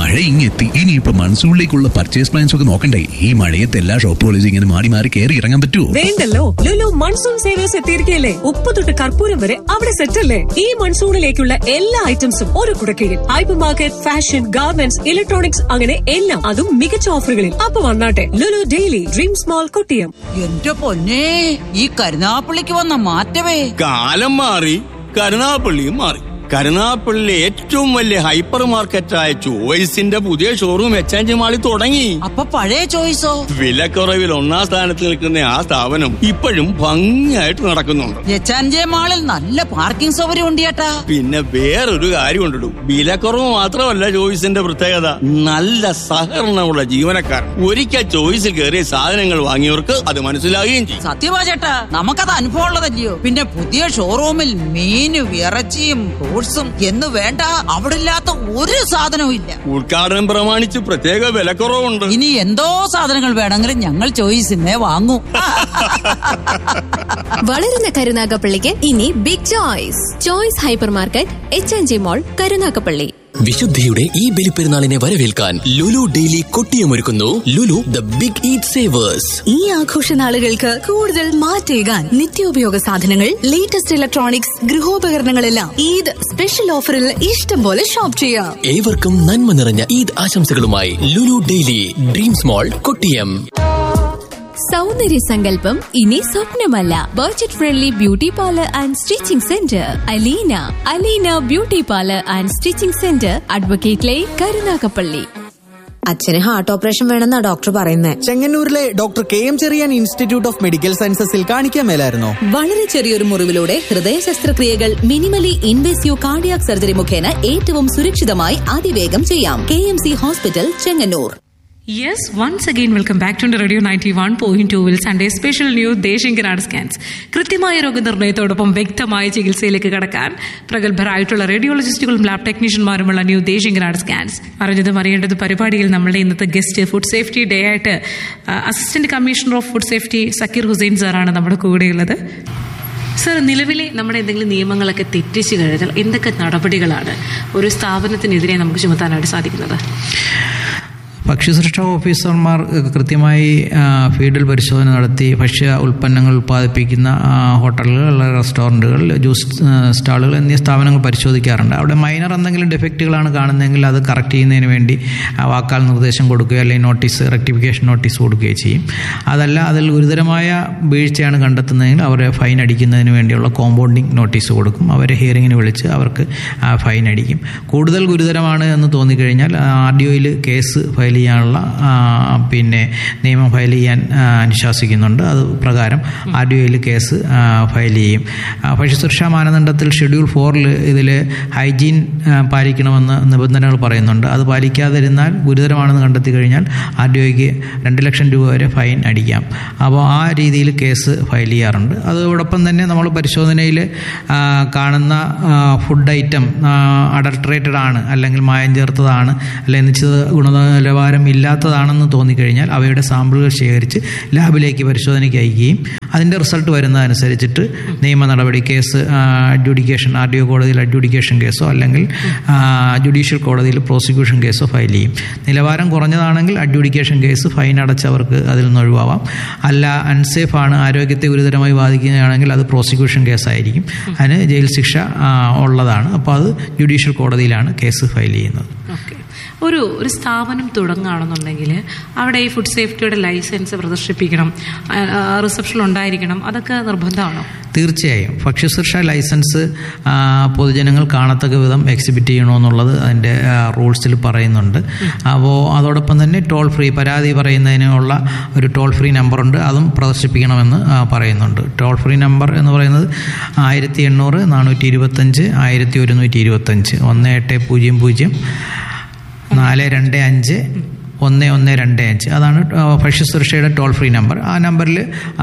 മഴ ഇങ്ങെത്തി ഇനിയിപ്പോ മൺസൂണിലേക്കുള്ള purchase plans ഒക്കെ നോക്കണ്ടേ ഈ മഴയത്ത് എല്ലാ ഷോപ്പുകളും ഇങ്ങനെ മാറി മാറി കയറി ഇറങ്ങാൻ പറ്റുമോ വേണ്ടല്ലോ ലുലു മൺസൂൺ സേവേഴ്സ് എത്തിയിരിക്കുകയല്ലേ ഉപ്പ് തൊട്ട് കർപ്പൂരം വരെ അവിടെ സെറ്റ് അല്ലേ ഈ മൺസൂണിലേക്കുള്ള എല്ലാ ഐറ്റംസും ഒരു കുടക്കീഴിൽ hyper market fashion garments electronics അങ്ങനെ എല്ലാം അതും മികച്ച ഓഫറുകളിൽ അപ്പൊ വന്നാട്ടെ Lulu daily dream small Kottiyam എന്റെ പൊന്നേ ഈ കരുനാപ്പള്ളിക്ക് വന്ന മാറ്റമേ കാലം മാറി കരുനാപ്പള്ളിയും മാറി കരുനാപ്പള്ളിയിലെ ഏറ്റവും വലിയ ഹൈപ്പർ മാർക്കറ്റായ ചോയ്സിന്റെ പുതിയ ഷോറൂം എച്ച് മാളിൽ തുടങ്ങി അപ്പൊ പഴയ ചോയ്സോ വിലക്കുറവിൽ ഒന്നാം സ്ഥാനത്ത് നിൽക്കുന്ന ആ സ്ഥാപനം ഇപ്പോഴും ഭംഗിയായിട്ട് നടക്കുന്നുണ്ട് എച്ചാൻജെ മാളിൽ നല്ല പാർക്കിംഗ് സൗകര്യം ഉണ്ട് ചേട്ടാ പിന്നെ വേറൊരു കാര്യം കൊണ്ടിടും വിലക്കുറവ് മാത്രമല്ല ചോയ്സിന്റെ പ്രത്യേകത നല്ല സഹകരണമുള്ള ജീവനക്കാർ ഒരിക്കൽ ചോയ്സിൽ കയറിയ സാധനങ്ങൾ വാങ്ങിയവർക്ക് അത് മനസ്സിലാകുകയും ചെയ്യും സത്യമാ ചേട്ടാ നമുക്കത് അനുഭവം ഉള്ളതല്ലയോ പിന്നെ പുതിയ ഷോറൂമിൽ മീനും ഇറച്ചിയും ഫ്രൂട്ട്സും എന്ന് വേണ്ട അവിടെ ഇല്ലാത്ത ഒരു സാധനവും ഇല്ല ഉദ്ഘാടനം പ്രമാണിച്ച് പ്രത്യേക വിലക്കുറവുണ്ട് ഇനി എന്തോ സാധനങ്ങൾ വേണമെങ്കിലും ഞങ്ങൾ ചോയ്സിനെ വാങ്ങൂ വളരുന്ന കരുനാഗപ്പള്ളിക്ക് ഇനി big choice choice hyper market H N G mall Karunagappally വിശുദ്ധിയുടെ ഈ ബലിപ്പെരുന്നാളിനെ വരവേൽക്കാൻ ലുലു ഡെയിലി കൊട്ടിയമൊരുക്കുന്നു Lulu the big eat savers ഈ ആഘോഷ നാളുകൾക്ക് കൂടുതൽ മാറ്റേകാൻ നിത്യോപയോഗ സാധനങ്ങൾ ലേറ്റസ്റ്റ് ഇലക്ട്രോണിക്സ് ഗൃഹോപകരണങ്ങളെല്ലാം ഈദ് സ്പെഷ്യൽ ഓഫറിൽ ഇഷ്ടം പോലെ ഷോപ്പ് ചെയ്യാം ഏവർക്കും നന്മ നിറഞ്ഞ ഈദ് ആശംസകളുമായി Lulu daily dreams mall Kottiyam സൗന്ദര്യ സങ്കല്പം ഇനി സ്വപ്നമല്ല budget friendly beauty parlour and stitching centre Aleena Aleena beauty parlour and stitching centre advocate line Karunagappally അച്ഛന് ഹാർട്ട് ഓപ്പറേഷൻ വേണമെന്നാ ഡോക്ടർ പറയുന്നത് ചെങ്ങന്നൂരിലെ doctor K M Cherian institute of medical സയൻസസിൽ കാണിക്കാൻ മേലായിരുന്നോ വളരെ ചെറിയൊരു മുറിവിലൂടെ ഹൃദയ ശസ്ത്രക്രിയകൾ മിനിമലി ഇൻവേസീവ് കാർഡിയാക് സർജറി മുഖേന ഏറ്റവും സുരക്ഷിതമായി അതിവേഗം ചെയ്യാം K M C hospital Chengannur yes once again welcome back to radio ninety one point two will Sunday special new Desinganad scans കൃത്യമായ രോഗനിർണയത്തോടൊപ്പം വ്യക്തമായ ചികിത്സയിലേക്ക് കടക്കാൻ പ്രഗത്ഭരായിട്ടുള്ള റേഡിയോളജിസ്റ്റുകളും ലാബ് ടെക്നീഷ്യന്മാരുമുള്ള ന്യൂ ദേശിങ്കനാട് സ്കാൻസ് അറിഞ്ഞതും അറിയേണ്ടത് പരിപാടിയിൽ നമ്മളുടെ ഇന്നത്തെ ഗസ്റ്റ് ഫുഡ് സേഫ്റ്റി ഡേ ആയിട്ട് assistant commissioner of food safety Zakir Hussain സാറാണ് നമ്മുടെ കൂടെയുള്ളത് സർ നിലവിലെ നമ്മുടെ എന്തെങ്കിലും നിയമങ്ങളൊക്കെ തെറ്റിച്ചു കഴിഞ്ഞാൽ എന്തൊക്കെ നടപടികളാണ് ഒരു സ്ഥാപനത്തിനെതിരെ നമുക്ക് ചുമത്താനായിട്ട് സാധിക്കുന്നത് ഭക്ഷ്യസുരക്ഷാ ഓഫീസർമാർ കൃത്യമായി ആ, ഫീൽഡിൽ പരിശോധന നടത്തി ഭക്ഷ്യ ഉൽപ്പന്നങ്ങൾ ഉൽപ്പാദിപ്പിക്കുന്ന ആ, ഹോട്ടലുകൾ റെസ്റ്റോറൻറ്റുകൾ ജ്യൂസ് ആ, സ്റ്റാളുകൾ എന്നീ സ്ഥാപനങ്ങൾ പരിശോധിക്കാറുണ്ട് അവിടെ മൈനർ എന്തെങ്കിലും ഡിഫക്റ്റുകളാണ് കാണുന്നതെങ്കിൽ അത് കറക്റ്റ് ചെയ്യുന്നതിന് വേണ്ടി ആ, വാക്കാൽ നിർദ്ദേശം കൊടുക്കുകയോ അല്ലെങ്കിൽ നോട്ടീസ് റെക്ടിഫിക്കേഷൻ നോട്ടീസ് കൊടുക്കുകയോ ചെയ്യും അതല്ല അതിൽ ഗുരുതരമായ വീഴ്ചയാണ് കണ്ടെത്തുന്നതെങ്കിൽ അവരെ ഫൈൻ അടിക്കുന്നതിന് വേണ്ടിയുള്ള കോമ്പൗണ്ടിങ് നോട്ടീസ് കൊടുക്കും അവരെ ഹിയറിങ്ങിന് വിളിച്ച് അവർക്ക് ആ ഫൈൻ അടിക്കും കൂടുതൽ ഗുരുതരമാണ് എന്ന് തോന്നിക്കഴിഞ്ഞാൽ ആർ ഡി ഒയിൽ കേസ് ഫയൽ ചെയ്യാനുള്ള ആ, പിന്നെ നിയമം ഫയൽ ചെയ്യാൻ ആ, അനുശാസിക്കുന്നുണ്ട് അത് പ്രകാരം ആർ ഡി ഒയിൽ കേസ് ആ, ഫയൽ ചെയ്യും ആ, ഭക്ഷ്യസുരക്ഷാ മാനദണ്ഡത്തിൽ ഷെഡ്യൂൾ ഫോറിൽ ഇതിൽ ഹൈജീൻ ആ, പാലിക്കണമെന്ന് നിബന്ധനകൾ പറയുന്നുണ്ട് അത് പാലിക്കാതിരുന്നാൽ ഗുരുതരമാണെന്ന് കണ്ടെത്തി കഴിഞ്ഞാൽ ആർ ഡി ഒയ്ക്ക് രണ്ട് ലക്ഷം രൂപ വരെ ഫൈൻ അടിക്കാം അപ്പോൾ ആ രീതിയിൽ കേസ് ഫയൽ ചെയ്യാറുണ്ട് അതോടൊപ്പം തന്നെ നമ്മൾ പരിശോധനയിൽ ആ, കാണുന്ന ഫുഡ് ഐറ്റം അഡൾട്രേറ്റഡ് ആണ് അല്ലെങ്കിൽ മായം ചേർത്തതാണ് അല്ലെങ്കിൽ നിശ്ചിത ഗുണനിലവാരം ഇല്ലാത്തതാണെന്ന് തോന്നിക്കഴിഞ്ഞാൽ അവയുടെ സാമ്പിളുകൾ ശേഖരിച്ച് ലാബിലേക്ക് പരിശോധനയ്ക്ക് അയക്കുകയും അതിൻ്റെ റിസൾട്ട് വരുന്നതനുസരിച്ചിട്ട് നിയമ നടപടി case adjudication R D O കോടതിയിൽ അഡ്യൂഡിക്കേഷൻ കേസോ അല്ലെങ്കിൽ ജുഡീഷ്യൽ കോടതിയിൽ പ്രോസിക്യൂഷൻ കേസോ ഫയൽ ചെയ്യും നിലവാരം കുറഞ്ഞതാണെങ്കിൽ അഡ്യൂഡിക്കേഷൻ കേസ് ഫൈൻ അടച്ചവർക്ക് അതിൽ നിന്ന് ഒഴിവാവാം അല്ല അൺസേഫ് ആണ് ആരോഗ്യത്തെ ഗുരുതരമായി ബാധിക്കുകയാണെങ്കിൽ അത് പ്രോസിക്യൂഷൻ കേസായിരിക്കും അതിന് ജയിൽ ശിക്ഷ ആ, ഉള്ളതാണ് അപ്പോൾ അത് ജുഡീഷ്യൽ കോടതിയിലാണ് കേസ് ഫയൽ ചെയ്യുന്നത് ഓക്കെ ഒരു ഒരു സ്ഥാപനം തുടങ്ങുകയാണെന്നുണ്ടെങ്കിൽ അവിടെ ഈ ഫുഡ് സേഫ്റ്റിയുടെ ലൈസൻസ് പ്രദർശിപ്പിക്കണം റിസപ്ഷൻ ഉണ്ടായിരിക്കണം അതൊക്കെ നിർബന്ധമാണോ തീർച്ചയായും ഭക്ഷ്യസുരക്ഷാ ലൈസൻസ് ആ, പൊതുജനങ്ങൾ കാണത്തക്ക വിധം എക്സിബിറ്റ് ചെയ്യണമെന്നുള്ളത് അതിൻ്റെ റൂൾസിൽ പറയുന്നുണ്ട് അപ്പോൾ അതോടൊപ്പം തന്നെ ടോൾ ഫ്രീ പരാതി പറയുന്നതിനുള്ള ഒരു ടോൾ ഫ്രീ നമ്പറുണ്ട് അതും പ്രദർശിപ്പിക്കണമെന്ന് ആ, പറയുന്നുണ്ട് ടോൾ ഫ്രീ നമ്പർ എന്ന് പറയുന്നത് ആയിരത്തി എണ്ണൂറ് നാനൂറ്റി ഇരുപത്തഞ്ച് ആയിരത്തി ഒരുന്നൂറ്റി ഇരുപത്തഞ്ച് ഒന്ന് എട്ട് പൂജ്യം പൂജ്യം നാല് രണ്ട് അഞ്ച് ഒന്ന് ഒന്ന് രണ്ട് അഞ്ച് അതാണ് ഭക്ഷ്യസുരക്ഷയുടെ ടോൾ ഫ്രീ നമ്പർ ആ നമ്പറിൽ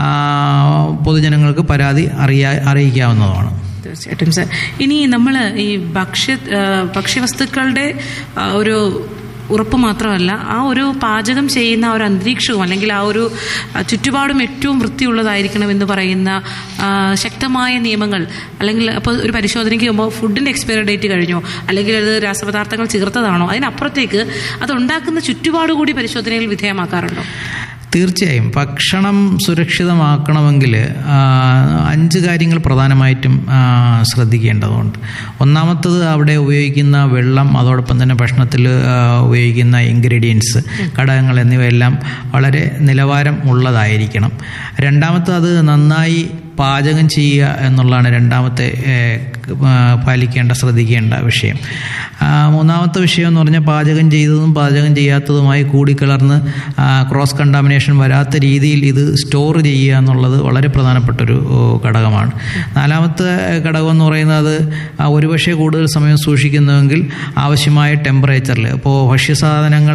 പൊതുജനങ്ങൾക്ക് പരാതി അറിയാ അറിയിക്കാവുന്നതാണ് തീർച്ചയായിട്ടും സർ ഇനി നമ്മൾ ഈ ഭക്ഷ്യ ആ, ഭക്ഷ്യവസ്തുക്കളുടെ ആ, ഒരു ഉറപ്പ് മാത്രമല്ല ആ ഒരു പാചകം ചെയ്യുന്ന ആ ഒരു അന്തരീക്ഷവും അല്ലെങ്കിൽ ആ ഒരു ആ, ചുറ്റുപാടും ഏറ്റവും വൃത്തിയുള്ളതായിരിക്കണം എന്ന് പറയുന്ന ആ, ശക്തമായ നിയമങ്ങൾ അല്ലെങ്കിൽ അപ്പോൾ ഒരു പരിശോധനയ്ക്ക് പോകുമ്പോൾ ഫുഡിൻ്റെ എക്സ്പയറി ഡേറ്റ് കഴിഞ്ഞോ അല്ലെങ്കിൽ അത് രാസപദാർത്ഥങ്ങൾ ചേർത്തതാണോ അതിനപ്പുറത്തേക്ക് അത് ഉണ്ടാക്കുന്ന ചുറ്റുപാട് കൂടി പരിശോധനയിൽ വിധേയമാക്കാറുണ്ടോ തീർച്ചയായും ഭക്ഷണം സുരക്ഷിതമാക്കണമെങ്കിൽ ആ, അഞ്ച് കാര്യങ്ങൾ പ്രധാനമായിട്ടും ആ, ശ്രദ്ധിക്കേണ്ടതുണ്ട് ഒന്നാമത്തത് അവിടെ ഉപയോഗിക്കുന്ന വെള്ളം അതോടൊപ്പം തന്നെ ഭക്ഷണത്തിൽ ആ, ഉപയോഗിക്കുന്ന ഇൻഗ്രീഡിയൻസ് ഘടകങ്ങൾ എന്നിവയെല്ലാം വളരെ നിലവാരം ഉള്ളതായിരിക്കണം രണ്ടാമത്തത് അത് നന്നായി പാചകം ചെയ്യുക എന്നുള്ളതാണ് രണ്ടാമത്തെ ഏഹ്, ആ, പാലിക്കേണ്ട ശ്രദ്ധിക്കേണ്ട വിഷയം ആ, മൂന്നാമത്തെ വിഷയം എന്ന് പറഞ്ഞാൽ പാചകം ചെയ്തതും പാചകം ചെയ്യാത്തതുമായി കൂടിക്കലർന്ന് ആ, ക്രോസ് കണ്ടാമിനേഷൻ വരാത്ത രീതിയിൽ ഇത് സ്റ്റോർ ചെയ്യുക എന്നുള്ളത് വളരെ പ്രധാനപ്പെട്ടൊരു ഓ, ഘടകമാണ് നാലാമത്തെ ഘടകം എന്ന് പറയുന്നത് ആ, ഒരുപക്ഷെ കൂടുതൽ സമയം സൂക്ഷിക്കുന്നുവെങ്കിൽ ആവശ്യമായ ടെമ്പറേച്ചറിൽ ഇപ്പോൾ ഭക്ഷ്യസാധനങ്ങൾ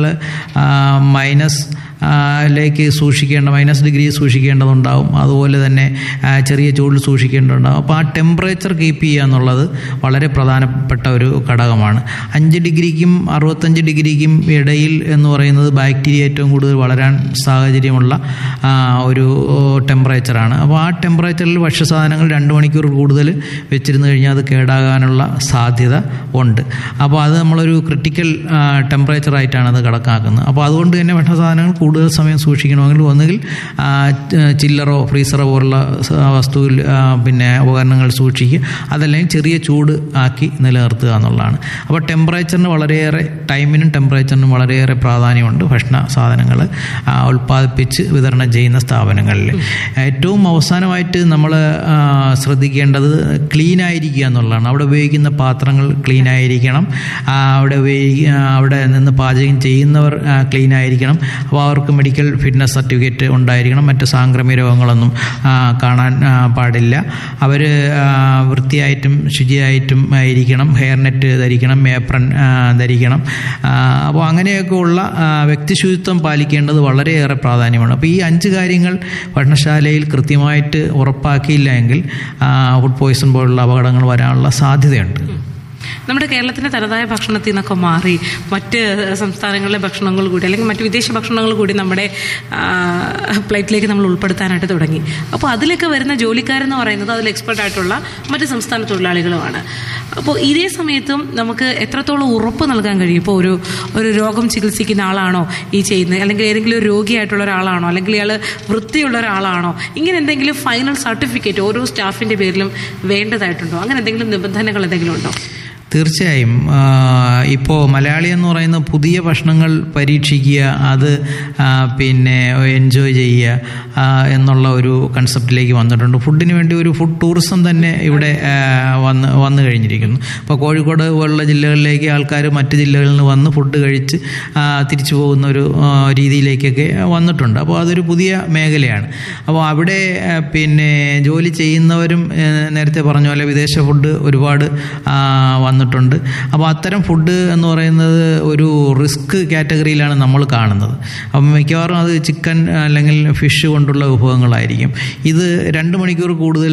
മൈനസ് ആ, ലേക്ക് സൂക്ഷിക്കേണ്ട മൈനസ് ഡിഗ്രി സൂക്ഷിക്കേണ്ടതുണ്ടാവും അതുപോലെ തന്നെ ആ, ചെറിയ ചൂടിൽ സൂക്ഷിക്കേണ്ടതുണ്ടാവും അപ്പോൾ ആ ടെമ്പറേച്ചർ കീപ്പ് ചെയ്യുക എന്നുള്ളത് വളരെ പ്രധാനപ്പെട്ട ഒരു ഘടകമാണ് അഞ്ച് ഡിഗ്രിക്കും അറുപത്തഞ്ച് ഡിഗ്രിക്കും ഇടയിൽ എന്ന് പറയുന്നത് ബാക്ടീരിയ ഏറ്റവും കൂടുതൽ വളരാൻ സാഹചര്യമുള്ള ആ, ഒരു ടെമ്പറേച്ചറാണ് അപ്പോൾ ആ ടെമ്പറേച്ചറിൽ ഭക്ഷ്യസാധനങ്ങൾ രണ്ട് മണിക്കൂർ കൂടുതൽ വെച്ചിരുന്നു കഴിഞ്ഞാൽ അത് കേടാകാനുള്ള സാധ്യത ഉണ്ട് അപ്പോൾ അത് നമ്മളൊരു ക്രിട്ടിക്കൽ ടെമ്പറേച്ചറായിട്ടാണ് അത് കണക്കാക്കുന്നത് അപ്പോൾ അതുകൊണ്ട് തന്നെ ഭക്ഷണസാധനങ്ങൾ കൂടുതൽ സമയം സൂക്ഷിക്കണമെങ്കിൽ ഒന്നുകിൽ ആ, ച- ചില്ലറോ ഫ്രീസറോ പോലുള്ള സ- വസ്തുവിൽ ആ, പിന്നെ ഉപകരണങ്ങൾ സൂക്ഷിക്കുക അതല്ലെങ്കിൽ ചെറിയ ചൂട് ആക്കി നിലനിർത്തുക എന്നുള്ളതാണ് അപ്പോൾ ടെമ്പറേച്ചറിന് വളരെയേറെ ടൈമിനും ടെമ്പറേച്ചറിനും വളരെയേറെ പ്രാധാന്യമുണ്ട് ഭക്ഷണ സാധനങ്ങൾ ഉൽപ്പാദിപ്പിച്ച് വിതരണം ചെയ്യുന്ന സ്ഥാപനങ്ങളിൽ ഏറ്റവും അവസാനമായിട്ട് നമ്മൾ ശ്രദ്ധിക്കേണ്ടത് ക്ലീൻ ആയിരിക്കുക എന്നുള്ളതാണ് അവിടെ ഉപയോഗിക്കുന്ന പാത്രങ്ങൾ ക്ലീൻ ആയിരിക്കണം ആ, അവിടെ ഉപയോഗി- ആ, അവിടെ നിന്ന് പാചകം ചെയ്യുന്നവർ ക്ലീൻ ആയിരിക്കണം അപ്പോൾ അവർക്ക് മെഡിക്കൽ ഫിറ്റ്നസ് സർട്ടിഫിക്കറ്റ് ഉണ്ടായിരിക്കണം മറ്റ് സാംക്രമിക രോഗങ്ങളൊന്നും ആ, കാണാൻ ആ, പാടില്ല അവർ വൃത്തിയായിട്ടും ശുചിയായിട്ടും ഇരിക്കണം ഹെയർ നെറ്റ് ധരിക്കണം ഏപ്രൺ ആ, ധരിക്കണം ആ, അപ്പോൾ അങ്ങനെയൊക്കെ ഉള്ള ആ, വ്യക്തിശുചിത്വം പാലിക്കേണ്ടത് വളരെയേറെ പ്രാധാന്യമാണ് അപ്പോൾ ഈ അഞ്ച് കാര്യങ്ങൾ ഭക്ഷണശാലയിൽ കൃത്യമായിട്ട് ഉറപ്പാക്കിയില്ല എങ്കിൽ ആ, ഫുഡ് പോയ്സൺ പോലുള്ള അപകടങ്ങൾ വരാനുള്ള സാധ്യതയുണ്ട് നമ്മുടെ കേരളത്തിന്റെ തനതായ ഭക്ഷണത്തിൽ നിന്നൊക്കെ മാറി മറ്റ് സംസ്ഥാനങ്ങളിലെ ഭക്ഷണങ്ങൾ കൂടി അല്ലെങ്കിൽ മറ്റ് വിദേശ ഭക്ഷണങ്ങൾ കൂടി നമ്മുടെ ആ, പ്ലേറ്റിലേക്ക് നമ്മൾ ഉൾപ്പെടുത്താനായിട്ട് തുടങ്ങി അപ്പോൾ അതിലൊക്കെ വരുന്ന ജോലിക്കാരെന്ന് പറയുന്നത് അതിൽ എക്സ്പെർട്ട് ആയിട്ടുള്ള മറ്റ് സംസ്ഥാന തൊഴിലാളികളുമാണ് അപ്പോൾ ഇതേ സമയത്തും നമുക്ക് എത്രത്തോളം ഉറപ്പ് നൽകാൻ കഴിയും ഇപ്പോൾ ഒരു ഒരു രോഗം ചികിത്സിക്കുന്ന ആളാണോ ഈ ചെയ്യുന്നത് അല്ലെങ്കിൽ ഏതെങ്കിലും ഒരു രോഗിയായിട്ടുള്ള ഒരാളാണോ അല്ലെങ്കിൽ ഇയാൾ വൃത്തിയുള്ള ഒരാളാണോ ഇങ്ങനെ എന്തെങ്കിലും ഫൈനൽ സർട്ടിഫിക്കറ്റ് ഓരോ സ്റ്റാഫിന്റെ പേരിലും വേണ്ടതായിട്ടുണ്ടോ അങ്ങനെ എന്തെങ്കിലും നിബന്ധനകൾ എന്തെങ്കിലും ഉണ്ടോ തീർച്ചയായും ഇപ്പോൾ മലയാളി എന്ന് പറയുന്ന പുതിയ ഭക്ഷണങ്ങൾ പരീക്ഷിക്കുക അത് ആ, പിന്നെ എൻജോയ് ചെയ്യുക ആ, എന്നുള്ള ഒരു കൺസെപ്റ്റിലേക്ക് വന്നിട്ടുണ്ട് ഫുഡിന് വേണ്ടി ഒരു ഫുഡ് ടൂറിസം തന്നെ ഇവിടെ ആ, വന്ന് വന്നു കഴിഞ്ഞിരിക്കുന്നു ഇപ്പോൾ കോഴിക്കോട് പോലുള്ള ജില്ലകളിലേക്ക് ആൾക്കാർ മറ്റ് ജില്ലകളിൽ നിന്ന് വന്ന് ഫുഡ് കഴിച്ച് ആ, തിരിച്ചു പോകുന്ന ഒരു ആ, രീതിയിലേക്കൊക്കെ വന്നിട്ടുണ്ട് അപ്പോൾ അതൊരു പുതിയ മേഖലയാണ് അപ്പോൾ അവിടെ ആ, പിന്നെ ജോലി ചെയ്യുന്നവരും ആ, നേരത്തെ പറഞ്ഞ പോലെ വിദേശ ഫുഡ് ഒരുപാട് ആ, വന്നിട്ടുണ്ട് അപ്പോൾ അത്തരം ഫുഡ് എന്ന് പറയുന്നത് ഒരു റിസ്ക് കാറ്റഗറിയിലാണ് നമ്മൾ കാണുന്നത് അപ്പം മിക്കവാറും അത് ചിക്കൻ അല്ലെങ്കിൽ ഫിഷ് കൊണ്ടുള്ള വിഭവങ്ങളായിരിക്കും ഇത് രണ്ട് മണിക്കൂർ കൂടുതൽ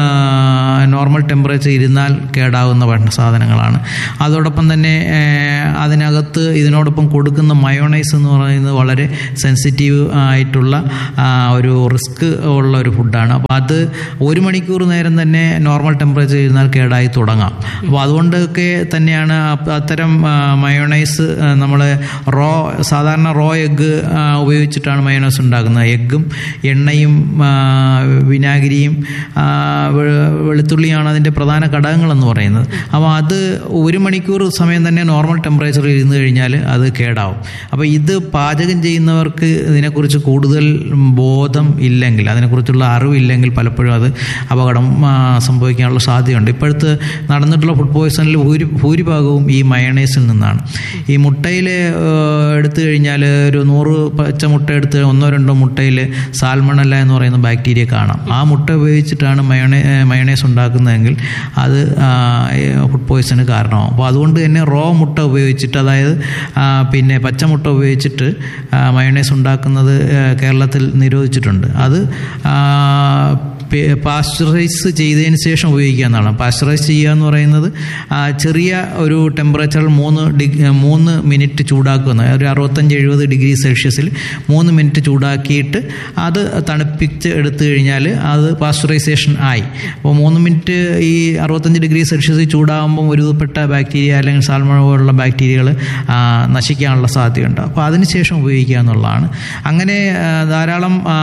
നോർമൽ ടെമ്പറേച്ചർ ഇരുന്നാൽ കേടാവുന്ന ഭക്ഷണ സാധനങ്ങളാണ് അതോടൊപ്പം തന്നെ ആ, അതിനകത്ത് ഇതിനോടൊപ്പം കൊടുക്കുന്ന മയോണൈസ് എന്ന് പറയുന്നത് വളരെ സെൻസിറ്റീവ് ആയിട്ടുള്ള ആ, ഒരു റിസ്ക് ഉള്ള ഒരു ഫുഡാണ് അപ്പോൾ അത് ഒരു മണിക്കൂർ നേരം തന്നെ നോർമൽ ടെമ്പറേച്ചർ ഇരുന്നാൽ കേടായി തുടങ്ങാം അപ്പോൾ അതുകൊണ്ടൊക്കെ തന്നെയാണ് അപ്പ- അത്തരം മയോണൈസ് നമ്മൾ റോ സാധാരണ റോ എഗ്ഗ് ഉപയോഗിച്ചിട്ടാണ് മയോണൈസ് ഉണ്ടാക്കുന്നത് എഗ്ഗും എണ്ണയും ആ, വിനാഗിരിയും ആ, വെ- വെളുത്തുള്ളിയാണ് അതിൻ്റെ പ്രധാന ഘടകങ്ങളെന്ന് പറയുന്നത് അപ്പോൾ അത് ഒരു മണിക്കൂർ സമയം തന്നെ നോർമൽ ടെമ്പറേച്ചറിൽ ഇരുന്ന് കഴിഞ്ഞാൽ അത് കേടാവും അപ്പോൾ ഇത് പാചകം ചെയ്യുന്നവർക്ക് ഇതിനെക്കുറിച്ച് കൂടുതൽ ബോധം ഇല്ലെങ്കിൽ അതിനെക്കുറിച്ചുള്ള അറിവില്ലെങ്കിൽ പലപ്പോഴും അത് അപകടം ആ, സംഭവിക്കാനുള്ള സാധ്യതയുണ്ട് ഇപ്പോഴത്തെ നടന്നിട്ടുള്ള ഫുഡ് പോയ്സണിൽ ഭൂരി ഭൂരിഭാഗവും ഈ മയണൈസിൽ നിന്നാണ് ഈ മുട്ടയിൽ എടുത്തു കഴിഞ്ഞാൽ ഒരു നൂറ് പച്ച മുട്ട എടുത്ത് ഒന്നോ രണ്ടോ മുട്ടയിൽ സാൽമണല്ല എന്ന് പറയുന്ന ബാക്ടീരിയ കാണാം ആ മുട്ട ഉപയോഗിച്ചിട്ടാണ് മയോണേ മയണൈസ് ഉണ്ടാക്കുന്നതെങ്കിൽ അത് ആ, ഫുഡ് പോയ്സന് കാരണമാകും അപ്പോൾ അതുകൊണ്ട് തന്നെ റോ മുട്ട ഉപയോഗിച്ചിട്ട് അതായത് ആ, പിന്നെ പച്ചമുട്ട ഉപയോഗിച്ചിട്ട് ആ, മയണൈസ് ഉണ്ടാക്കുന്നത് ആ, കേരളത്തിൽ നിരോധിച്ചിട്ടുണ്ട് അത് ആ, പാസ്ചറൈസ് ചെയ്തതിന് ശേഷം ഉപയോഗിക്കുക എന്നാണ് പാസ്ചറൈസ് ചെയ്യുക എന്ന് പറയുന്നത് ആ, ചെറിയ ഒരു ടെമ്പറേച്ചറിൽ മൂന്ന് ഡിഗ് മൂന്ന് മിനിറ്റ് ചൂടാക്കുന്ന ഒരു അറുപത്തഞ്ച് എഴുപത് ഡിഗ്രി സെൽഷ്യസിൽ മൂന്ന് മിനിറ്റ് ചൂടാക്കിയിട്ട് അത് തണുപ്പിച്ച് എടുത്തു കഴിഞ്ഞാൽ അത് പാസ്ചറൈസേഷൻ ആയി അപ്പോൾ മൂന്ന് മിനിറ്റ് ഈ അറുപത്തഞ്ച് ഡിഗ്രി സെൽഷ്യസിൽ ചൂടാകുമ്പോൾ ഒരുവിധപ്പെട്ട ബാക്ടീരിയ അല്ലെങ്കിൽ സാൽമണ പോലുള്ള ബാക്ടീരിയകൾ നശിക്കാനുള്ള സാധ്യതയുണ്ട് അപ്പോൾ അതിനുശേഷം ഉപയോഗിക്കുക എന്നുള്ളതാണ് അങ്ങനെ ആ, ധാരാളം ആ,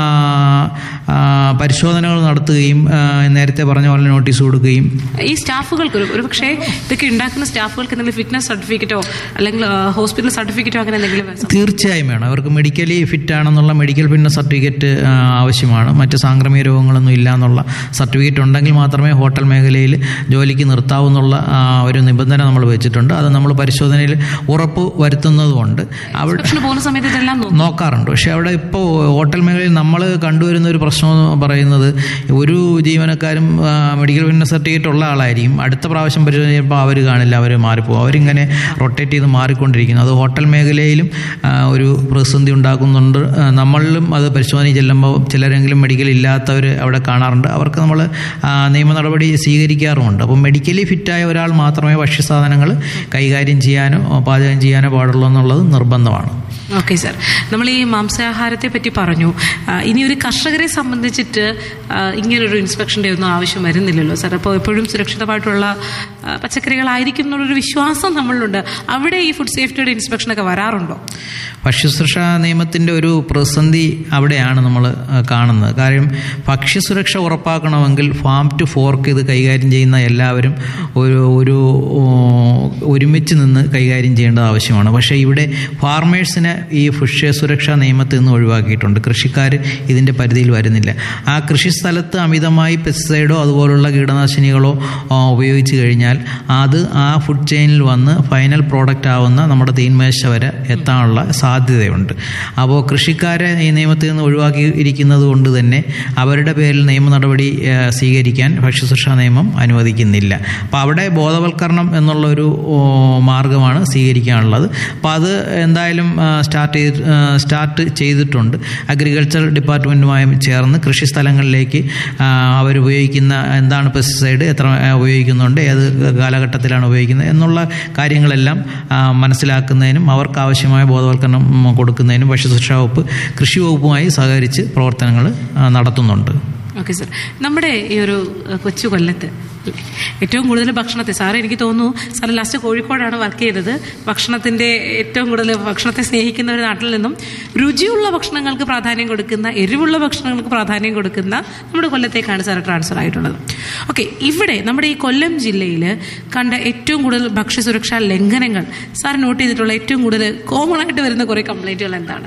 ആ, പരിശോധനകൾ നടത്തുകയും ആ, നേരത്തെ പറഞ്ഞ പോലെ നോട്ടീസ് കൊടുക്കുകയും ഈ സ്റ്റാഫുകൾക്ക് ഒരു ഒരു പക്ഷേ ഇതൊക്കെ ഉണ്ടാക്കുന്ന സ്റ്റാഫുകൾക്ക് എന്തെങ്കിലും ഫിറ്റ്നസ് സർട്ടിഫിക്കറ്റോ അല്ലെങ്കിൽ ഹോസ്പിറ്റൽ സർട്ടിഫിക്കറ്റോ അങ്ങനെ എന്തെങ്കിലും വേണം? തീർച്ചയായും വേണം അവർക്ക് മെഡിക്കലി ഫിറ്റ് ആണെന്നുള്ള മെഡിക്കൽ ഫിറ്റ്നസ് സർട്ടിഫിക്കറ്റ് ആ, ആവശ്യമാണ് മറ്റ് സാംക്രമിക രോഗങ്ങളൊന്നും ഇല്ല എന്നുള്ള സർട്ടിഫിക്കറ്റ് ഉണ്ടെങ്കിൽ മാത്രമേ ഹോട്ടൽ മേഖലയിൽ ജോലിക്ക് നിർത്താവൂന്നുള്ള ആ, ഒരു നിബന്ധന നമ്മൾ വെച്ചിട്ടുണ്ട് അത് നമ്മൾ പരിശോധനയിൽ ഉറപ്പ് വരുത്തുന്നതുകൊണ്ട് അവിടെ ഇൻസ്പെക്ഷന് പോകുന്ന സമയത്ത് ഇതെല്ലാം നോക്കും. നോക്കാറുണ്ട് പക്ഷെ അവിടെ ഇപ്പോൾ ഹോട്ടൽ മേഖലയിൽ നമ്മൾ കണ്ടുവരുന്ന ഒരു പ്രശ്നം എന്ന് പറയുന്നത് ഒരു ജീവനക്കാരും ആ, മെഡിക്കൽ ഫിറ്റ്നസ് സർട്ടിഫിക്കറ്റ് ഉള്ള ആളായിരിക്കും അടുത്ത പ്രാവശ്യം പരിശോധിച്ചപ്പോൾ അവർ കാണില്ല അവർ മാറിപ്പോകും അവരിങ്ങനെ റൊട്ടേറ്റ് ചെയ്ത് മാറിക്കൊണ്ടിരിക്കുന്നു അത് ഹോട്ടൽ മേഖലയിലും ആ, ഒരു പ്രതിസന്ധി ഉണ്ടാക്കുന്നുണ്ട് ആ, നമ്മളിലും അത് പരിശോധന ചെല്ലുമ്പോൾ ചിലരെങ്കിലും മെഡിക്കൽ ഇല്ലാത്തവർ അവിടെ കാണാറുണ്ട് അവർക്ക് നമ്മൾ നിയമ നടപടി സ്വീകരിക്കാറുമുണ്ട് അപ്പോൾ മെഡിക്കലി ഫിറ്റായ ഒരാൾ മാത്രമേ ഭക്ഷ്യസാധനങ്ങൾ കൈകാര്യം ചെയ്യാനോ പാചകം ചെയ്യാനോ പാടുള്ളൂ എന്നുള്ളത് നിർബന്ധമാണ് ഓക്കെ സാർ നമ്മൾ ഈ മാംസാഹാരത്തെ പറ്റി പറഞ്ഞു ആ, ഇനി ഒരു കർഷകരെ സംബന്ധിച്ചിട്ട് ആ, ഇങ്ങനൊരു ഇൻസ്പെക്ഷൻ്റെ ഒന്നും ആവശ്യം വരുന്നില്ലല്ലോ സാർ അപ്പോൾ എപ്പോഴും സുരക്ഷിതമായിട്ടുള്ള ആ, പച്ചക്കറികളായിരിക്കും എന്നുള്ളൊരു വിശ്വാസം നമ്മളിലുണ്ട് അവിടെ ഈ ഫുഡ് സേഫ്റ്റിയുടെ ഇൻസ്പെക്ഷനൊക്കെ വരാറുണ്ടോ ഭക്ഷ്യസുരക്ഷ നിയമത്തിൻ്റെ ഒരു പ്രതിസന്ധി അവിടെയാണ് നമ്മൾ കാണുന്നത് കാര്യം ഭക്ഷ്യസുരക്ഷ ഉറപ്പാക്കണമെങ്കിൽ ഫാം ടു ഫോർക്ക് ഇത് കൈകാര്യം ചെയ്യുന്ന എല്ലാവരും ഒരു ഒരു ഓ, ഒരുമിച്ച് നിന്ന് കൈകാര്യം ചെയ്യേണ്ടത് ആവശ്യമാണ് പക്ഷേ ഇവിടെ ഫാർമേഴ്സിനെ ഈ ഭക്ഷ്യസുരക്ഷാ നിയമത്തിൽ നിന്ന് ഒഴിവാക്കിയിട്ടുണ്ട് കൃഷിക്കാർ ഇതിൻ്റെ പരിധിയിൽ വരുന്നില്ല ആ കൃഷി സ്ഥലത്ത് അമിതമായി പെസ്റ്റിസൈഡോ അതുപോലുള്ള കീടനാശിനികളോ ആ, ഉപയോഗിച്ച് കഴിഞ്ഞാൽ അത് ആ ഫുഡ് ചെയിനിൽ വന്ന് ഫൈനൽ പ്രോഡക്റ്റ് ആവുന്ന നമ്മുടെ തീന്മേശ വരെ എത്താനുള്ള സാധ്യതയുണ്ട് അപ്പോൾ കൃഷിക്കാരെ ഈ നിയമത്തിൽ നിന്ന് ഒഴിവാക്കി ഇരിക്കുന്നത് കൊണ്ട് തന്നെ അവരുടെ പേരിൽ നിയമ നടപടി ആ, സ്വീകരിക്കാൻ ഭക്ഷ്യസുരക്ഷാ നിയമം അനുവദിക്കുന്നില്ല അപ്പോൾ അവിടെ ബോധവൽക്കരണം എന്നുള്ളൊരു ഓ, മാർഗമാണ് സ്വീകരിക്കാനുള്ളത് അപ്പോൾ അത് എന്തായാലും ആ, സ്റ്റാർട്ട് ചെയ്ത് ആ, സ്റ്റാർട്ട് ചെയ്തിട്ടുണ്ട് അഗ്രികൾച്ചർ ഡിപ്പാർട്ട്മെൻറ്റുമായും ചേർന്ന് കൃഷി സ്ഥലങ്ങളിലേക്ക് അവരുപയോഗിക്കുന്ന എന്താണ് പെസ്റ്റിസൈഡ് എത്ര ആ, ഉപയോഗിക്കുന്നുണ്ട് ഏത് കാലഘട്ടത്തിലാണ് ഉപയോഗിക്കുന്നത് എന്നുള്ള കാര്യങ്ങളെല്ലാം ആ, മനസ്സിലാക്കുന്നതിനും അവർക്ക് ആവശ്യമായ ബോധവൽക്കരണം ഉം, കൊടുക്കുന്നതിനും ഭക്ഷ്യസുരക്ഷാ വകുപ്പ് കൃഷി വകുപ്പുമായി സഹകരിച്ച് പ്രവർത്തനങ്ങൾ ആ, നടത്തുന്നുണ്ട് ഓക്കെ സാർ നമ്മുടെ ഈ ഒരു അഹ്, കൊച്ചു കൊല്ലത്ത് ഏറ്റവും കൂടുതൽ ഭക്ഷണത്തെ സാറ് എനിക്ക് തോന്നുന്നു സാറ് ലാസ്റ്റ് കോഴിക്കോടാണ് വർക്ക് ചെയ്തത് ഭക്ഷണത്തിന്റെ ഏറ്റവും കൂടുതൽ ഭക്ഷണത്തെ സ്നേഹിക്കുന്ന ഒരു നാട്ടിൽ നിന്നും രുചിയുള്ള ഭക്ഷണങ്ങൾക്ക് പ്രാധാന്യം കൊടുക്കുന്ന എരിവുള്ള ഭക്ഷണങ്ങൾക്ക് പ്രാധാന്യം കൊടുക്കുന്ന നമ്മുടെ കൊല്ലത്തേക്കാണ് സാർ ട്രാൻസ്ഫർ ആയിട്ടുള്ളത് ഓക്കെ ഇവിടെ നമ്മുടെ ഈ കൊല്ലം ജില്ലയിൽ കണ്ട ഏറ്റവും കൂടുതൽ ഭക്ഷ്യസുരക്ഷാ ലംഘനങ്ങൾ സാർ നോട്ട് ചെയ്തിട്ടുള്ള ഏറ്റവും കൂടുതൽ കോമൺ ആയിട്ട് വരുന്ന കുറേ കംപ്ലൈൻറ്റുകൾ എന്താണ്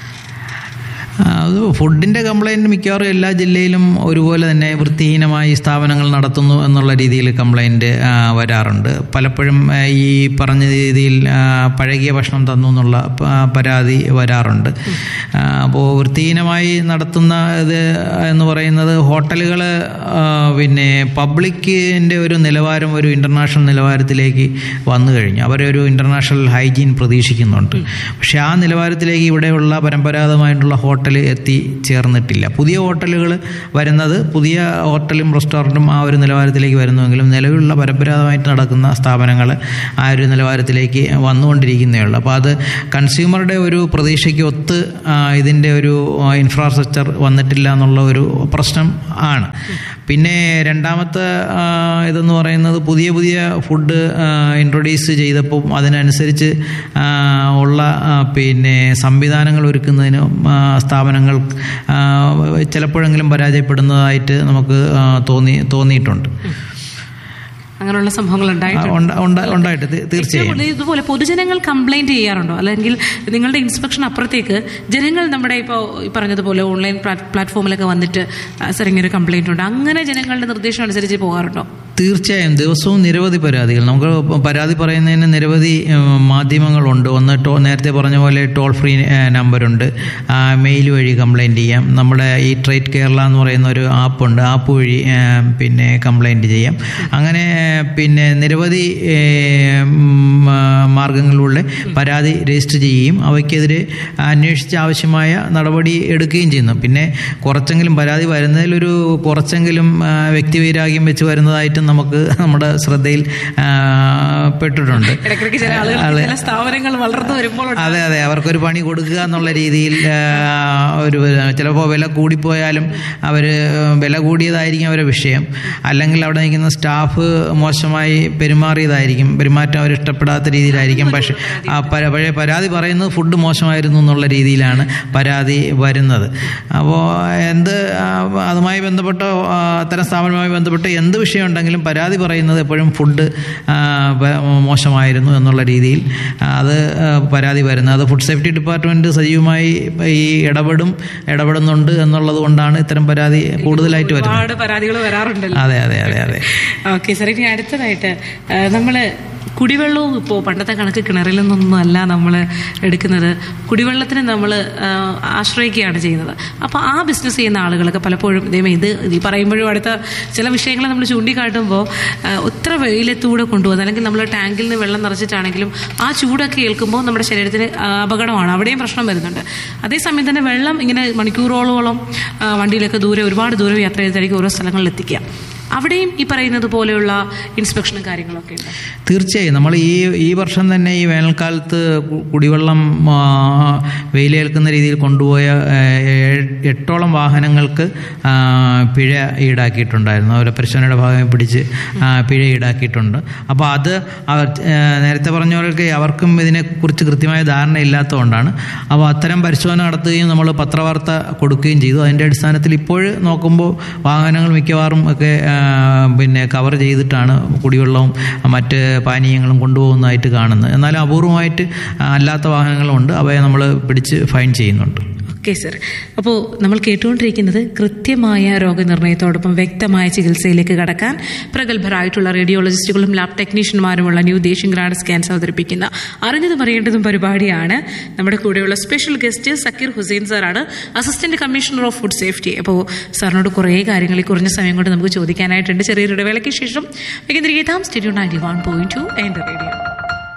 ആ, അത് ഫുഡിൻ്റെ കംപ്ലൈൻറ്റ് മിക്കവാറും എല്ലാ ജില്ലയിലും ഒരുപോലെ തന്നെ വൃത്തിഹീനമായി സ്ഥാപനങ്ങൾ നടത്തുന്നു എന്നുള്ള രീതിയിൽ കംപ്ലൈൻറ്റ് വരാറുണ്ട് പലപ്പോഴും ആ, ഈ പറഞ്ഞ രീതിയിൽ ആ, പഴകിയ ഭക്ഷണം തന്നു എന്നുള്ള പ- പരാതി വരാറുണ്ട് അപ്പോൾ വൃത്തിഹീനമായി നടത്തുന്ന ഇത് എന്ന് പറയുന്നത് ഹോട്ടലുകൾ പിന്നെ പബ്ലിക്കിൻ്റെ ഒരു നിലവാരം ഒരു ഇൻ്റർനാഷണൽ നിലവാരത്തിലേക്ക് വന്നു കഴിഞ്ഞു അവരൊരു ഇൻ്റർനാഷണൽ ഹൈജീൻ പ്രതീക്ഷിക്കുന്നുണ്ട് പക്ഷേ ആ നിലവാരത്തിലേക്ക് ഇവിടെയുള്ള പരമ്പരാഗതമായിട്ടുള്ള ഹോട്ടൽ എത്തി ചേർന്നിട്ടില്ല പുതിയ ഹോട്ടലുകൾ വരുന്നത് പുതിയ ഹോട്ടലും റെസ്റ്റോറൻറ്റും ആ ഒരു നിലവാരത്തിലേക്ക് വരുന്നുവെങ്കിലും നിലവിലുള്ള പരമ്പരാഗതമായിട്ട് നടക്കുന്ന സ്ഥാപനങ്ങൾ ആ ഒരു നിലവാരത്തിലേക്ക് വന്നുകൊണ്ടിരിക്കുന്നേ ഉള്ളൂ അപ്പോൾ അത് കൺസ്യൂമറുടെ ഒരു പ്രതീക്ഷയ്ക്ക് ഒത്ത് ആ, ഇതിൻ്റെ ഒരു ഇൻഫ്രാസ്ട്രക്ചർ വന്നിട്ടില്ല എന്നുള്ള ഒരു പ്രശ്നം ആണ് പിന്നെ രണ്ടാമത്തെ ആ, ഇതെന്ന് പറയുന്നത് പുതിയ പുതിയ ഫുഡ് ഇൻട്രൊഡ്യൂസ് ചെയ്തപ്പോൾ അതിനനുസരിച്ച് ആ, ഉള്ള ആ, പിന്നെ സംവിധാനങ്ങൾ ഒരുക്കുന്നതിന് ആ, സ്ഥാപനങ്ങൾ ആ, ചിലപ്പോഴെങ്കിലും പരാജയപ്പെടുന്നതായിട്ട് നമുക്ക് ആ, തോന്നി തോന്നിയിട്ടുണ്ട് അങ്ങനെയുള്ള സംഭവങ്ങൾ ആ, ഉണ്ടായിട്ടുണ്ട് ഉണ്ട- ഉണ്ട- ഉണ്ടായിട്ട് തീ- തീർച്ചയായും ഏറ്റവും കൂടുതൽ ഇതുപോലെ പൊതുജനങ്ങൾ കംപ്ലൈന്റ് ചെയ്യാറുണ്ടോ അല്ലെങ്കിൽ നിങ്ങളുടെ ഇൻസ്പെക്ഷൻ അപ്പുറത്തേക്ക് ജനങ്ങൾ നമ്മുടെ ഇപ്പോൾ ഈ പറഞ്ഞതുപോലെ ഓൺലൈൻ പ്ലാറ്റ്ഫോമിലൊക്കെ വന്നിട്ട് ആ, സാർ ഇങ്ങനെ ഒരു കംപ്ലൈന്റ് ഉണ്ട് അങ്ങനെ ജനങ്ങളുടെ നിർദ്ദേശം അനുസരിച്ച് പോകാറുണ്ടോ തീർച്ചയായും ദിവസവും നിരവധി പരാതികൾ നമുക്ക് പരാതി പറയുന്നതിന് നിരവധി ഏഹ്, മാധ്യമങ്ങളുണ്ട് ഒന്ന് ടോ നേരത്തെ പറഞ്ഞ പോലെ ടോൾ ഫ്രീ ഏഹ്, നമ്പറുണ്ട് ആ, മെയിൽ വഴി കംപ്ലൈൻറ്റ് ചെയ്യാം നമ്മുടെ ഈ ട്രേഡ് കേരള എന്ന് പറയുന്ന ഒരു ആപ്പുണ്ട് ആപ്പ് വഴി ഏഹ്, പിന്നെ കംപ്ലൈൻറ്റ് ചെയ്യാം അങ്ങനെ ഏഹ്, പിന്നെ നിരവധി ഏഹ്, ഉം, ആ, മാർഗങ്ങളിലൂടെ പരാതി രജിസ്റ്റർ ചെയ്യുകയും അവയ്ക്കെതിരെ അന്വേഷിച്ച് ആവശ്യമായ നടപടി എടുക്കുകയും ചെയ്യുന്നു പിന്നെ കുറച്ചെങ്കിലും പരാതി വരുന്നതിലൊരു കുറച്ചെങ്കിലും ആ, വ്യക്തിവൈരാഗ്യം വെച്ച് വരുന്നതായിട്ടും നമുക്ക് നമ്മുടെ ശ്രദ്ധയിൽ ആ, പെട്ടിട്ടുണ്ട് ഇടയ്ക്കിടയ്ക്ക് ചില ആളുകൾ ആള് ചില സ്ഥാപനങ്ങൾ വളർന്നു വരുമ്പോൾ അതെ അതെ അവർക്കൊരു പണി കൊടുക്കുക എന്നുള്ള രീതിയിൽ ആ, ഒരു ചിലപ്പോൾ വില കൂടിപ്പോയാലും അവർ വില കൂടിയതായിരിക്കും അവരുടെ വിഷയം അല്ലെങ്കിൽ അവിടെ നിൽക്കുന്ന സ്റ്റാഫ് മോശമായി പെരുമാറിയതായിരിക്കും പെരുമാറ്റം അവർ ഇഷ്ടപ്പെടാത്ത രീതിയിലായിരിക്കും പക്ഷേ ആ പര- പഴയ പരാതി പറയുന്നത് ഫുഡ് മോശമായിരുന്നു എന്നുള്ള രീതിയിലാണ് പരാതി വരുന്നത് അപ്പോൾ എന്ത് ആ, അതുമായി ബന്ധപ്പെട്ടോ ആ, അത്തരം സ്ഥാപനവുമായി ബന്ധപ്പെട്ട് എന്ത് വിഷയം ഉണ്ടെങ്കിലും പരാതി പറയുന്നത് എപ്പോഴും ഫുഡ് ആ, വ- മോശമായിരുന്നു എന്നുള്ള രീതിയിൽ ആ, അത് ആ, പരാതി വരുന്നത് അത് ഫുഡ് സേഫ്റ്റി ഡിപ്പാർട്ട്മെന്റ് സജീവമായി ഈ ഇടപെടും ഇടപെടുന്നുണ്ട് എന്നുള്ളത് കൊണ്ടാണ് ഇത്തരം പരാതി കൂടുതലായിട്ട് വരുന്നത് ഒരുപാട് പരാതികൾ വരാറുണ്ടല്ലോ അതെ അതെ അതെ അതെ ഓക്കെ സാർ ഇനി അടുത്തതായിട്ട് ആ, നമ്മള് കുടിവെള്ളവും ഇപ്പോൾ പണ്ടത്തെ കണക്ക് കിണറിൽ നിന്നൊന്നും അല്ല നമ്മൾ എടുക്കുന്നത് കുടിവെള്ളത്തിന് നമ്മൾ ആശ്രയിക്കുകയാണ് ചെയ്യുന്നത് അപ്പോൾ ആ ബിസിനസ് ചെയ്യുന്ന ആളുകളൊക്കെ പലപ്പോഴും ഇതേ ഇത് ഈ പറയുമ്പോഴും അടുത്ത ചില വിഷയങ്ങൾ നമ്മൾ ചൂണ്ടിക്കാട്ടുമ്പോൾ ആ, ഇത്ര വെയിലത്തൂടെ കൊണ്ടുപോകുന്നത് അല്ലെങ്കിൽ നമ്മൾ ടാങ്കിൽ നിന്ന് വെള്ളം നിറച്ചിട്ടാണെങ്കിലും ആ ചൂടൊക്കെ ഏൽക്കുമ്പോൾ നമ്മുടെ ശരീരത്തിന് ആ, അപകടമാണ് അവിടെയും പ്രശ്നം വരുന്നുണ്ട് അതേസമയം തന്നെ വെള്ളം ഇങ്ങനെ മണിക്കൂറോളോളം ആ, വണ്ടിയിലൊക്കെ ദൂരെ ഒരുപാട് ദൂരം യാത്ര ചെയ്തായിരിക്കും ഓരോ സ്ഥലങ്ങളിൽ എത്തിക്കുക അവിടെയും ഈ പറയുന്നത് പോലെയുള്ള ഇൻസ്പെക്ഷനും കാര്യങ്ങളൊക്കെ ഉണ്ട് തീർച്ചയായും നമ്മൾ ഈ ഈ വർഷം തന്നെ ഈ വേനൽക്കാലത്ത് കു- കുടിവെള്ളം ആ, വെയിലേൽക്കുന്ന രീതിയിൽ കൊണ്ടുപോയ ആ, ഏഴ്- എട്ടോളം വാഹനങ്ങൾക്ക് ആ, പിഴ ഈടാക്കിയിട്ടുണ്ടായിരുന്നു അവരെ പരിശോധനയുടെ ഭാഗമായി പിടിച്ച് ആ, പിഴ ഈടാക്കിയിട്ടുണ്ട് അപ്പോൾ അത് അവർ ആ, നേരത്തെ പറഞ്ഞ പോലെ അവർക്കും ഇതിനെക്കുറിച്ച് കൃത്യമായ ധാരണ ഇല്ലാത്തതുകൊണ്ടാണ് അപ്പോൾ അത്തരം പരിശോധന നടത്തുകയും നമ്മൾ പത്രവാർത്ത കൊടുക്കുകയും ചെയ്തു അതിൻ്റെ അടിസ്ഥാനത്തിൽ ഇപ്പോൾ നോക്കുമ്പോൾ വാഹനങ്ങൾ മിക്കവാറും ഒക്കെ ആ, പിന്നെ കവർ ചെയ്തിട്ടാണ് കുടിവെള്ളവും മറ്റ് പാനീയങ്ങളും കൊണ്ടുപോകുന്നതായിട്ട് കാണുന്നത് എന്നാൽ അപൂർവമായിട്ട് അല്ലാത്ത വാഹനങ്ങളുണ്ട് അവയെ നമ്മൾ പിടിച്ച് ഫൈൻ ചെയ്യുന്നുണ്ട് ഓക്കെ സർ അപ്പോൾ നമ്മൾ കേട്ടുകൊണ്ടിരിക്കുന്നത് കൃത്യമായ രോഗനിർണയത്തോടൊപ്പം വ്യക്തമായ ചികിത്സയിലേക്ക് കടക്കാൻ പ്രഗത്ഭരായിട്ടുള്ള റേഡിയോളജിസ്റ്റുകളും ലാബ് ടെക്നീഷ്യന്മാരുമുള്ള ന്യൂ ദേശീയ ഗ്രാഡ് സ്കാൻസ് അവതരിപ്പിക്കുന്ന അറിഞ്ഞതും അറിയേണ്ടതും പരിപാടിയാണ് നമ്മുടെ കൂടെയുള്ള സ്പെഷ്യൽ ഗസ്റ്റ് സക്കീർ ഹുസൈൻ സാറാണ് assistant commissioner of food safety അപ്പോൾ സാറിനോട് കുറേ കാര്യങ്ങൾ ഈ കുറഞ്ഞ സമയം കൊണ്ട് നമുക്ക് ചോദിക്കാനായിട്ടുണ്ട് ചെറിയൊരു ഇടവേളയ്ക്ക് ശേഷം വികേന്ദ്രീകൃതാം radio ninety one point two and radio